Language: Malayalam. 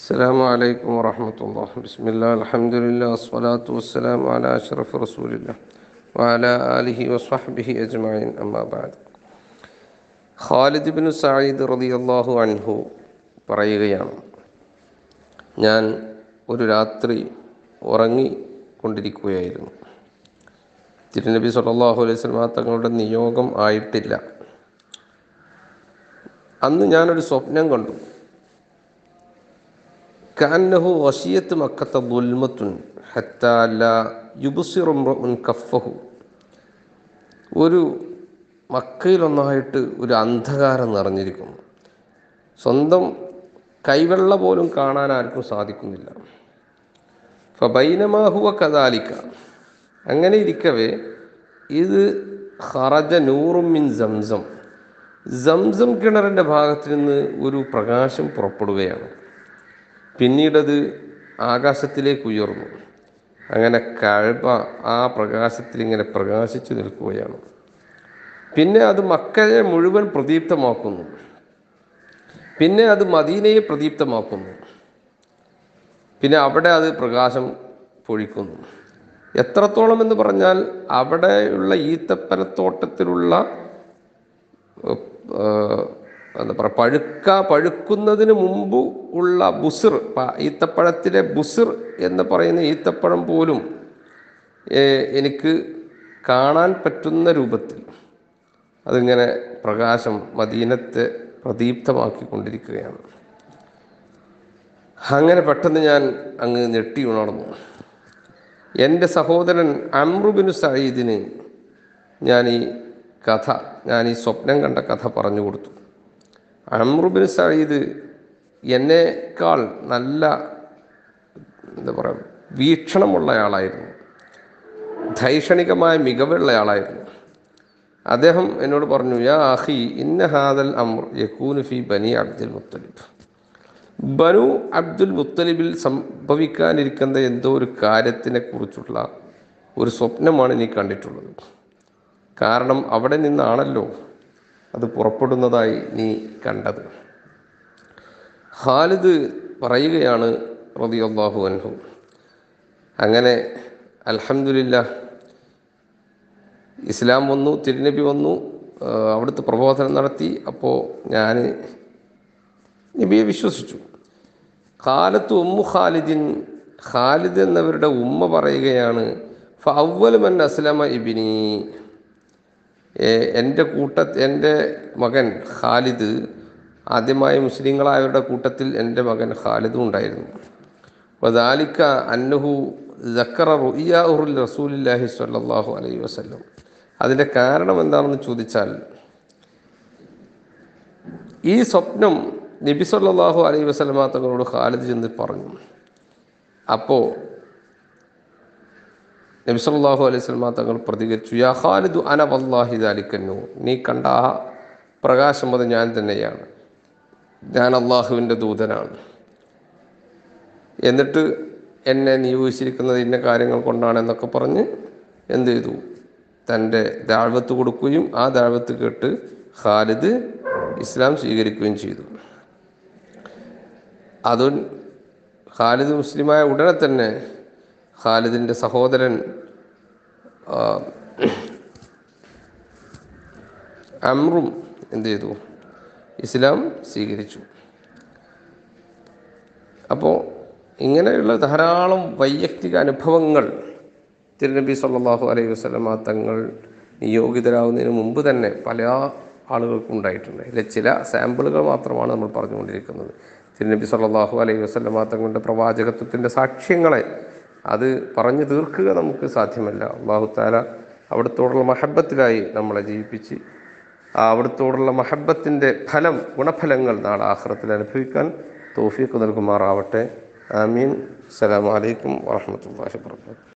السلام عليكم ورحمة الله بسم الله الحمد لله والصلاة والسلام على أشرف رسول الله وعلى آله وصحبه أجمعين أما بعد ഖാലിദ് ബിൻ സയ്യിദ് റളിയല്ലാഹു അൻഹു പറയുകയാണ് ഞാൻ ഒരു രാത്രി ഉറങ്ങി കൊണ്ടിരിക്കുകയായിരുന്നു തിരുനബി സല്ലല്ലാഹു അലൈഹി വസല്ലമ തങ്ങളുടെ നിയോഗം ആയിട്ടില്ല അന്ന് ഞാനൊരു സ്വപ്നം കണ്ടു കാന്നഹു വസിയത്ത് മക്കത്തെ ദുൽമത്തുൻ ഹത്താല യുബുസിറുൻ കഫഹു ഒരു മക്കയിലൊന്നായിട്ട് ഒരു അന്ധകാരം നിറഞ്ഞിരിക്കുന്നു സ്വന്തം കൈവെള്ള പോലും കാണാൻ ആർക്കും സാധിക്കുന്നില്ല ഫബൈനമാഹുവ കദാലിക്ക അങ്ങനെ ഇരിക്കവേ ഇത് ഹറജ നൂറും മിൻ സംസം സംസം കിണറിൻ്റെ ഭാഗത്ത് നിന്ന് ഒരു പ്രകാശം പുറപ്പെടുകയാണ് പിന്നീടത് ആകാശത്തിലേക്ക് ഉയർന്നു അങ്ങനെ കഴബ ആ പ്രകാശത്തിൽ ഇങ്ങനെ പ്രകാശിച്ചു നിൽക്കുകയാണ് പിന്നെ അത് മക്കയെ മുഴുവൻ പ്രദീപ്തമാക്കുന്നു പിന്നെ അത് മദീനയെ പ്രദീപ്തമാക്കുന്നു പിന്നെ അവിടെ അത് പ്രകാശം പൊഴിക്കുന്നു എത്രത്തോളം എന്ന് പറഞ്ഞാൽ അവിടെയുള്ള ഈത്തപ്പനത്തോട്ടത്തിലുള്ള എന്താ പറയുക പഴുക്ക പഴുക്കുന്നതിന് മുമ്പ് ഉള്ള ബുസിർ ഈത്തപ്പഴത്തിലെ ബുസിർ എന്ന് പറയുന്ന ഈത്തപ്പഴം പോലും എനിക്ക് കാണാൻ പറ്റുന്ന രൂപത്തിൽ അതിങ്ങനെ പ്രകാശം മദീനത്തെ പ്രദീപ്തമാക്കിക്കൊണ്ടിരിക്കുകയാണ് അങ്ങനെ പെട്ടെന്ന് ഞാൻ അങ്ങ് ഞെട്ടി ഉണർന്നു എൻ്റെ സഹോദരൻ അമ്രുബിനു സയ്യിദിന് ഞാൻ ഈ കഥ ഞാൻ ഈ സ്വപ്നം കണ്ട കഥ പറഞ്ഞു കൊടുത്തു അമ്രുബിൻ സയ്യിദ് എന്നേക്കാൾ നല്ല എന്താ പറയുക വീക്ഷണമുള്ള ആളായിരുന്നു ധൈഷണികമായ മികവുള്ള ആളായിരുന്നു അദ്ദേഹം എന്നോട് പറഞ്ഞു യാ അഹി ഇന്ന ഹാദൽ അമ്ർ യക്കൂന് ഫി ബനി അബ്ദുൽ മുത്തലിബ് ബനു അബ്ദുൽ മുത്തലിബിൽ സംഭവിക്കാനിരിക്കുന്ന എന്തോ ഒരു കാര്യത്തിനെ കുറിച്ചുള്ള ഒരു സ്വപ്നമാണ് നീ കണ്ടിട്ടുള്ളത് കാരണം അവിടെ നിന്നാണല്ലോ അത് പുറപ്പെടുന്നതായി നീ കണ്ടത് ഖാലിദ് പറയുകയാണ് റതിയല്ലാഹു അൻഹു അങ്ങനെ അൽഹമില്ല ഇസ്ലാം വന്നു തിരുനബി വന്നു അവിടുത്തെ പ്രബോധനം നടത്തി അപ്പോൾ ഞാൻ നബിയെ വിശ്വസിച്ചു ഖാലത്ത് ഉമ്മു ഖാലിദിൻ ഖാലിദ് എന്നവരുടെ ഉമ്മ പറയുകയാണ് ഫവ്വൽ മൻ അസ്ലമ ഇബിനി എൻ്റെ കൂട്ട എൻ്റെ മകൻ ഖാലിദ് ആദ്യമായി മുസ്ലിങ്ങളായവരുടെ കൂട്ടത്തിൽ എൻ്റെ മകൻ ഖാലിദും ഉണ്ടായിരുന്നു വദാലിക്ക അന്നഹു ജക്കറ റുഇയാഹുൽ റസൂലില്ലാഹി സ്വല്ലല്ലാഹു അലൈഹി വസല്ലം അതിൻ്റെ കാരണം എന്താണെന്ന് ചോദിച്ചാൽ ഈ സ്വപ്നം നബി സല്ലല്ലാഹു അലൈഹി വസല്ലമ തങ്ങളോട് ഖാലിദ് ചെന്ന് പറഞ്ഞു അപ്പോൾ നബി സല്ലല്ലാഹു അലൈഹി വസല്ലമ തങ്ങൾ പ്രതികരിച്ചു യാ ഖാലിദു അന വല്ലാഹി ദാലിക്കന്നു നീ കണ്ട ആ പ്രകാശം അത് ഞാൻ തന്നെയാണ് ഞാൻ അള്ളാഹുവിൻ്റെ ദൂതനാണ് എന്നിട്ട് എന്നെ നിയോഗിച്ചിരിക്കുന്നത് ഇന്ന കാര്യങ്ങൾ കൊണ്ടാണ് എന്നൊക്കെ പറഞ്ഞ് എന്ത് ചെയ്തു തൻ്റെ ദാഴ്വത്ത് കൊടുക്കുകയും ആ ദാഴ്വത്ത് കേട്ട് ഖാലിദ് ഇസ്ലാം സ്വീകരിക്കുകയും ചെയ്തു അത് ഖാലിദ് മുസ്ലിമായ ഉടനെ തന്നെ ഖാലിദിൻ്റെ സഹോദരൻ അമ്രും എന്ത് ചെയ്തു ഇസ്ലാം സ്വീകരിച്ചു അപ്പോൾ ഇങ്ങനെയുള്ള ധാരാളം വൈയക്തിക അനുഭവങ്ങൾ തിരുനബി സല്ലാഹു അലൈഹി വസ്ലമ തങ്ങൾ നിയോഗിതരാകുന്നതിന് മുമ്പ് തന്നെ പല ആളുകൾക്കും ഉണ്ടായിട്ടുണ്ട് ഇതിലെ ചില സാമ്പിളുകൾ മാത്രമാണ് നമ്മൾ പറഞ്ഞുകൊണ്ടിരിക്കുന്നത് തിരുനബി സല്ലാഹു അലൈഹി വസ്ലമ തങ്ങളുടെ പ്രവാചകത്വത്തിൻ്റെ സാക്ഷ്യങ്ങളെ അത് പറഞ്ഞു തീർക്കുക നമുക്ക് സാധ്യമല്ല അള്ളാഹു താല അവിടത്തോടുള്ള മഹബത്തിലായി നമ്മളെ ജീവിപ്പിച്ച് ആ അവിടത്തോടുള്ള മഹബത്തിൻ്റെ ഫലം ഗുണഫലങ്ങൾ നാളെ ആഹ്റത്തിൽ അനുഭവിക്കാൻ തോഫീക്ക് നൽകുമാറാവട്ടെ ആമീൻ അസ്സലാമു അലൈക്കും വറഹമത്തല്ലാഹി വർക്കാത്തു